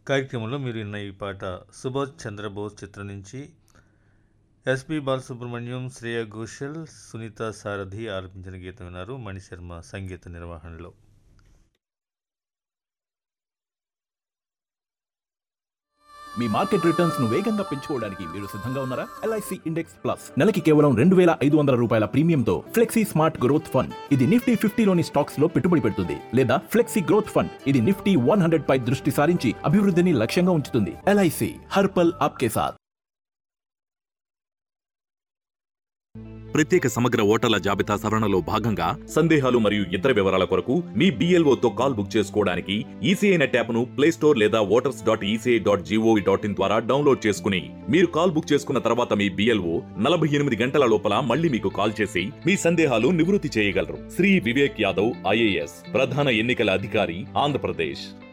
కార్యక్రమంలో మీరు విన్న ఈ పాట సుభాష్ చంద్రబోస్ చిత్రం నుంచి ఎస్పి బాలసుబ్రహ్మణ్యం శ్రేయ ఘోషల్ సునీత సారథి ఆలపించిన గీతం విన్నారు మణిశర్మ సంగీత నిర్వహణలో మీ మార్కెట్ రిటర్న్స్ ను వేగంగా పెంచుకోవడానికి మీరు సిద్ధంగా ఉన్నారా ఎల్ఐసి ఇండెక్స్ ప్లస్ నెలకి కేవలం రెండు వేల ఐదు వందల రూపాయల ప్రీమియంతో ఫ్లెక్సీ స్మార్ట్ గ్రోత్ ఫండ్ ఇది నిఫ్టీ ఫిఫ్టీలోని స్టాక్స్ లో పెట్టుబడి పెడుతుంది లేదా ఫ్లెక్సీ గ్రోత్ ఫండ్ ఇది నిఫ్టీ వన్ హండ్రెడ్ పై దృష్టి సారించి అభివృద్ధిని లక్ష్యంగా ఉంచుతుంది ఎల్ఐసి హర్పల్ ఆప్కే సాత్ ప్రత్యేక సమగ్ర ఓటర్ల జాబితా సవరణలో భాగంగా సందేహాలు మరియు ఇతర వివరాల కొరకు మీ బీఎల్ఓతో కాల్ బుక్ చేసుకోవడానికి ఈసీఐ నెట్ యాప్ను స్టోర్ లేదా voters dot ECI dot GOV dot in ద్వారా డౌన్లోడ్ చేసుకుని మీరు కాల్ బుక్ చేసుకున్న తర్వాత మీ బీఎల్ఓ నలభై ఎనిమిది గంటల లోపల మళ్ళీ మీకు కాల్ చేసి మీ సందేహాలు నివృత్తి చేయగలరు శ్రీ వివేక్ యాదవ్ ఐఏఎస్ ప్రధాన ఎన్నికల అధికారి ఆంధ్రప్రదేశ్